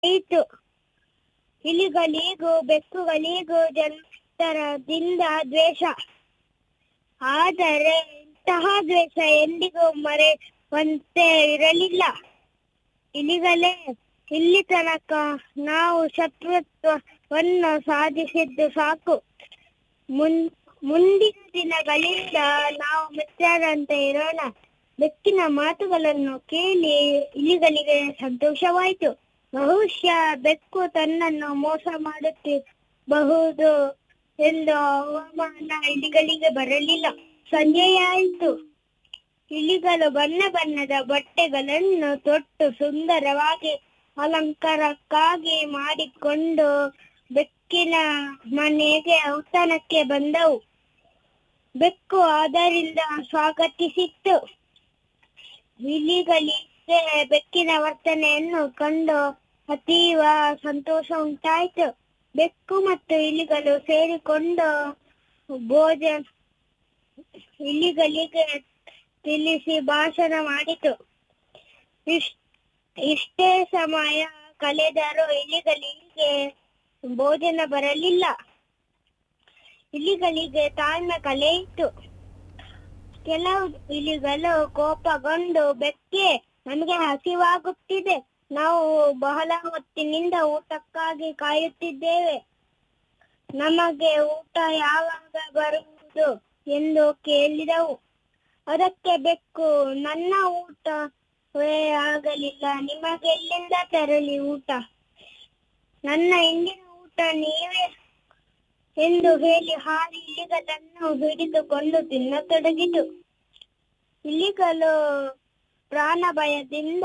ಇತ್ತು ಇಲಿಗಳಿಗೂ ಬೆಕ್ಕುಗಳಿಗೂ ಜನರಿಂದ ದ್ವೇಷ ಆದರೆ ಇಂತಹ ದ್ವೇಷ ಎಂದಿಗೂ ಮರೆಯುವಂತೆ ಇರಲಿಲ್ಲ ಇಲಿಗಳೇ ಇಲ್ಲಿ ತನಕ ನಾವು ಶತ್ರುತ್ವವನ್ನು ಸಾಧಿಸಿದ್ದು ಸಾಕು ಮುನ್ ಮುಂದಿನ ದಿನಗಳಿಂದ ನಾವು ಮಿತ್ರರಂತೆ ಇರೋಣ ಬೆಕ್ಕಿನ ಮಾತುಗಳನ್ನು ಕೇಳಿ ಇಲಿಗಳಿಗೆ ಸಂತೋಷವಾಯಿತು ಬಹುಶಃ ಬೆಕ್ಕು ತನ್ನನ್ನು ಮೋಸ ಮಾಡುತ್ತಿರಬಹುದು ಎಂದು ಅವಮಾನ ಇಲಿಗಳಿಗೆ ಬರಲಿಲ್ಲ ಸಂಜೆಯಾಯಿತು ಇಲಿಗಳು ಬಣ್ಣ ಬಣ್ಣದ ಬಟ್ಟೆಗಳನ್ನು ತೊಟ್ಟು ಸುಂದರವಾಗಿ ಅಲಂಕಾರಕ್ಕಾಗಿ ಮಾಡಿಕೊಂಡು ಬೆಕ್ಕಿನ ಮನೆಗೆ ಔತಣಕ್ಕೆ ಬಂದವು ಬೆಕ್ಕು ಅದರಿಂದ ಸ್ವಾಗತಿಸಿತ್ತು ಇಲಿಗಳಿಗೆ ಬೆಕ್ಕಿನ ವರ್ತನೆಯನ್ನು ಕಂಡು ಅತೀವ ಸಂತೋಷ ಉಂಟಾಯಿತು ಬೆಕ್ಕು ಮತ್ತು ಇಲಿಗಳು ಸೇರಿಕೊಂಡು ಭೋಜನ ಇಲಿಗಳಿಗೆ ತಿಳಿಸಿ ಭಾಷಣ ಮಾಡಿತು ಇಷ್ ಇಷ್ಟೇ ಸಮಯ ಕಳೆದರೂ ಇಲಿಗಳಿಗೆ ಭೋಜನ ಬರಲಿಲ್ಲ ಇಲಿಗಳಿಗೆ ತಾಳ್ಮೆ ಕಳೆಯಿತು ಕೆಲವು ಇಲಿಗಳು ಕೋಪಗೊಂಡು ಬೆಕ್ಕೆ ನಮಗೆ ಹಸಿವಾಗುತ್ತಿದೆ ನಾವು ಬಹಳ ಹೊತ್ತಿನಿಂದ ಊಟಕ್ಕಾಗಿ ಕಾಯುತ್ತಿದ್ದೇವೆ ನಮಗೆ ಊಟ ಯಾವಾಗ ಬರುವುದು ಎಂದು ಕೇಳಿದವು ಅದಕ್ಕೆ ಬೆಕ್ಕು ನನ್ನ ಊಟವೇ ಆಗಲಿಲ್ಲ ನಿಮಗೆಲ್ಲಿಂದ ತರಲಿ ಊಟ ನನ್ನ ಇಂದಿನ ಊಟ ನೀವೇ ಎಂದು ಹೇಳಿ ಹಾಲು ಇಲಿಗಳನ್ನು ಹಿಡಿದುಕೊಂಡು ತಿನ್ನತೊಡಗಿತು ಇಲಿಗಳು ಪ್ರಾಣ ಭಯದಿಂದ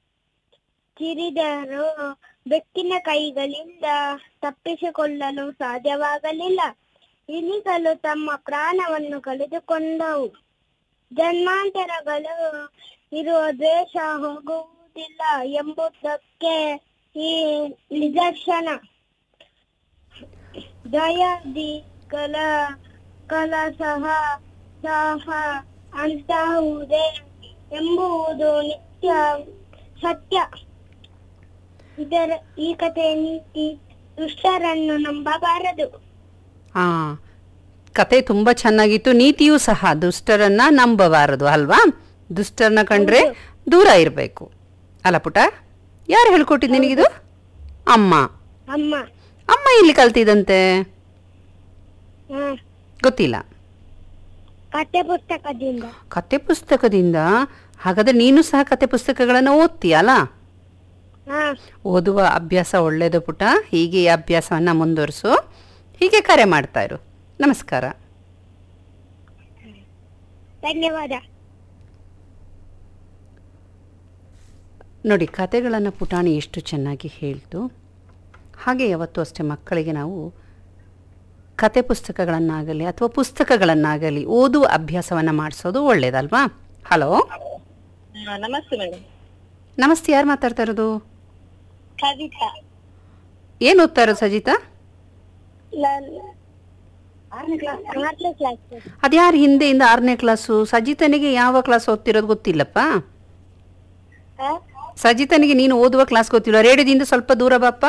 ಕಿರಿದರು ಬೆಕ್ಕಿನ ಕೈಗಳಿಂದ ತಪ್ಪಿಸಿಕೊಳ್ಳಲು ಸಾಧ್ಯವಾಗಲಿಲ್ಲ ಇಲಿಗಳು ತಮ್ಮ ಪ್ರಾಣವನ್ನು ಕಳೆದುಕೊಂಡವು ಜನ್ಮಾಂತರಗಳು ಇರುವ ದ್ವೇಷ ಹೋಗುವುದಿಲ್ಲ ಎಂಬುದಕ್ಕೆ ಈ ನಿದರ್ಶನ ದಯಾದಿ ಕಲ ಕಲಸಹ ಸಹ ಅಂತಹುದೇ ಎಂಬುದು ನಿತ್ಯ ಸತ್ಯ ಇದರ ಈ ಕಥೆಯ ನೀತಿ ದುಷ್ಟರನ್ನು ನಂಬಬಾರದು ಆ ಕತೆ ತುಂಬ ಚೆನ್ನಾಗಿತ್ತು ನೀತಿಯೂ ಸಹ ದುಷ್ಟರನ್ನ ನಂಬಬಾರದು ಅಲ್ವಾ ದುಷ್ಟರನ್ನ ಕಂಡ್ರೆ ದೂರ ಇರಬೇಕು ಅಲ್ಲ ಪುಟ ಯಾರು ಹೇಳ್ಕೊಟ್ಟಿದ್ದು ನಿನಗಿದು ಅಮ್ಮ ಅಮ್ಮ ಅಮ್ಮ ಇಲ್ಲಿ ಕಲ್ತಿದಂತೆ ಹ ಗೊತ್ತಿಲ್ಲ ಕಥೆ ಪುಸ್ತಕದಿಂದ ಕತೆ ಪುಸ್ತಕದಿಂದ ಹಾಗಾದ್ರೆ ನೀನು ಸಹ ಕತೆ ಪುಸ್ತಕಗಳನ್ನು ಓದ್ತೀಯಲ್ಲ ಹ ಓದುವ ಅಭ್ಯಾಸ ಒಳ್ಳೆಯದು ಪುಟ ಹೀಗೆ ಈ ಅಭ್ಯಾಸವನ್ನು ಮುಂದುವರಿಸು ಹೀಗೆ ಕರೆ ಮಾಡ್ತಾ ಇರು ನಮಸ್ಕಾರ ಧನ್ಯವಾದ ನೋಡಿ ಕತೆಗಳನ್ನು ಪುಟಾಣಿ ಎಷ್ಟು ಚೆನ್ನಾಗಿ ಹೇಳ್ತು ಹಾಗೆ ಯಾವತ್ತೂ ಅಷ್ಟೇ ಮಕ್ಕಳಿಗೆ ನಾವು ಕತೆ ಪುಸ್ತಕಗಳನ್ನಾಗಲಿ ಅಥವಾ ಪುಸ್ತಕಗಳನ್ನಾಗಲಿ ಓದುವ ಅಭ್ಯಾಸವನ್ನು ಮಾಡಿಸೋದು ಒಳ್ಳೆಯದಲ್ವಾ ಹಲೋ ಹಾ, ನಮಸ್ತೆ ಮೇಡಮ್ ನಮಸ್ತೆ ಯಾರು ಮಾತಾಡ್ತಾ ಇರೋದು ಕವಿತಾ ಏನು ಓದ್ತಾ ಇರೋದು ಸಜಿತಾ ಆರನೇ ಕ್ಲಾಸ್ ಆರನೇ ಕ್ಲಾಸ್ ಅದ್ಯಾರು ಹಿಂದೆಯಿಂದ ಆರನೇ ಕ್ಲಾಸು ಸಜಿತನಿಗೆ ಯಾವ ಕ್ಲಾಸ್ ಓದ್ತಿರೋದು ಗೊತ್ತಿಲ್ಲಪ್ಪ ಸಜಿತನಿಗೆ ನೀನು ಓದುವ ಕ್ಲಾಸ್ ಗೊತ್ತಿಲ್ಲ ರೇಡಿಯೋದಿಂದ ಸ್ವಲ್ಪ ದೂರ ಬಾಪ್ಪ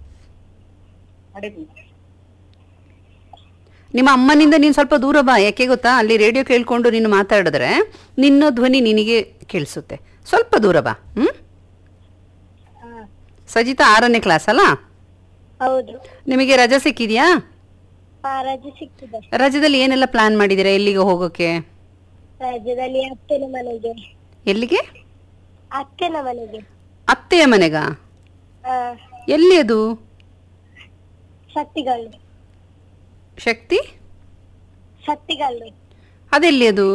ನಿಮ್ಮ ಅಮ್ಮನಿಂದ ನೀನು ಸ್ವಲ್ಪ ದೂರ ಬಾ ಯಾಕೆ ಗೊತ್ತಾ ಅಲ್ಲಿ ರೇಡಿಯೋ ಕೇಳ್ಕೊಂಡು ನೀನು ಮಾತಾಡಿದ್ರೆ ನಿನ್ನ ಧ್ವನಿ ನಿನಗೆ ಕೇಳಿಸುತ್ತೆ ಸ್ವಲ್ಪ ದೂರ ಬಾ ಹ್ಞೂ ಸಜಿತಾ ಆರನೇ ಕ್ಲಾಸ್ ಅಲ್ಲ ಹೌದು ನಿಮಗೆ ರಜೆ ಸಿಕ್ಕಿದೆಯಾ ಆ ರಜೆ ಸಿಕ್ಕಿದೆ ರಜದಲ್ಲಿ ಏನೆಲ್ಲ ಪ್ಲಾನ್ ಮಾಡಿದ್ದೀರಾ ಎಲ್ಲಿಗೆ ಹೋಗೋಕ್ಕೆ ರಾಜ್ಯದಲ್ಲಿ ಅಪ್ಪನ ಮನೆಗೆ ಎಲ್ಲಿಗೆ ಅಕ್ಕನ ಮನೆಗೆ ಅತ್ತೆಯ ಮನೆಗಾ ಆ, ಎಲ್ಲಿ ಅದು ಸತ್ತಿಗಲ್ಲು ಶಕ್ತಿ ಸತ್ತಿಗಲ್ಲು ಅದೆಲ್ಲಿ ಅದು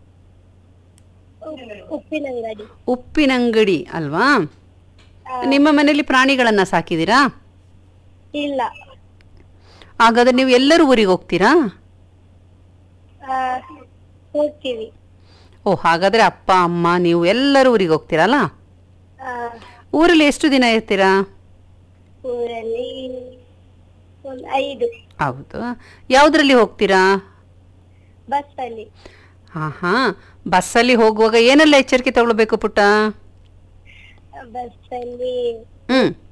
ಉಪ್- ಉಪ್ಪಿನಂಗಡಿ ಉಪ್ಪಿನಂಗಡಿ ಅಲ್ವಾ ನಿಮ್ಮ ಮನೆಯಲ್ಲಿ ಪ್ರಾಣಿಗಳನ್ನ ಸಾಕಿದ್ದೀರಾ ಇಲ್ಲ ಹಾಗಾದ್ರೆ ನೀವು ಎಲ್ಲರೂ ಊರಿಗೆ ಹೋಗ್ತೀರಾ ಆ, ಹೋಗ್ತೀವಿ ಓ ಹಾಗಾದ್ರೆ ಅಪ್ಪ ಅಮ್ಮ ನೀವು ಎಲ್ಲರೂ ಊರಿಗೆ ಹೋಗ್ತೀರಲ್ಲ ಆ, ಊರಲ್ಲಿ ಎಷ್ಟು ದಿನ ಇರ್ತೀರಾ ಊರಲ್ಲಿ ಒಂದು ಐದು ಹೌದು ಯಾವುದ್ರಲ್ಲಿ ಹೋಗ್ತೀರಾ ಬಸ್ಸಲ್ಲಿ ಹಾ ಹಾ ಬಸ್ಸಲ್ಲಿ ಹೋಗುವಾಗ ಏನೆಲ್ಲ ಎಚ್ಚರಿಕೆ ತಗೊಳ್ಬೇಕು ಪುಟ್ಟ ಬಸ್ಸಲ್ಲಿ ಹ್ಮ್